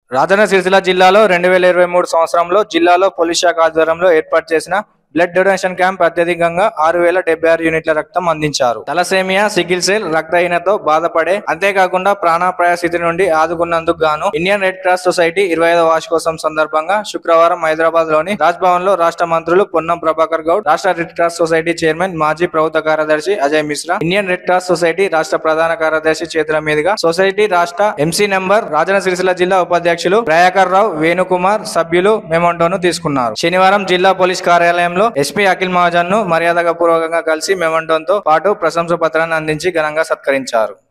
రాజన్న సిరిసిల్ల జిల్లాలో రెండు వేల ఇరవై మూడు సంవత్సరంలో జిల్లాలో పోలీస్ శాఖ ఆధ్వర్యంలో ఏర్పాటు చేసిన బ్లడ్ డొనేషన్ క్యాంప్ అత్యధికంగా ఆరు వేల డెబ్బై ఆరు యూనిట్ల రక్తం అందించారు తలసేమియా సిగిల్ సెల్ రక్తహీనతో బాధపడే అంతేకాకుండా ప్రాణాపాయ స్థితి నుండి ఆదుకున్నందుకు గాను ఇండియన్ రెడ్ క్రాస్ సొసైటీ ఇరవై ఐదవ వార్షికోత్సవం సందర్భంగా శుక్రవారం హైదరాబాద్ లోని రాజ్ భవన్ లో రాష్ట్ర మంత్రులు పొన్నం ప్రభాకర్ గౌడ్ రాష్ట్ర రెడ్ క్రాస్ సొసైటీ చైర్మన్ మాజీ ప్రభుత్వ కార్యదర్శి Ajay Mishra Indian red cross society రాష్ట్ర ప్రధాన కార్యదర్శి చేతుల మీదుగా సొసైటీ రాష్ట్ర ఎంసీ నెంబర్ రాజన్న సిరిసిల్ల జిల్లా ఉపాధ్యక్షులు ప్రయాకర్ రావు వేణుకుమార్ సభ్యులు మెమోంటోను తీసుకున్నారు శనివారం జిల్లా పోలీస్ కార్యాలయంలో ఎస్పీ అఖిల్ మహాజన్ ను మర్యాదగా పూర్వకంగా కలిసి మెమోంటోతో పాటు ప్రశంస పత్రాన్ని అందించి ఘనంగా సత్కరించారు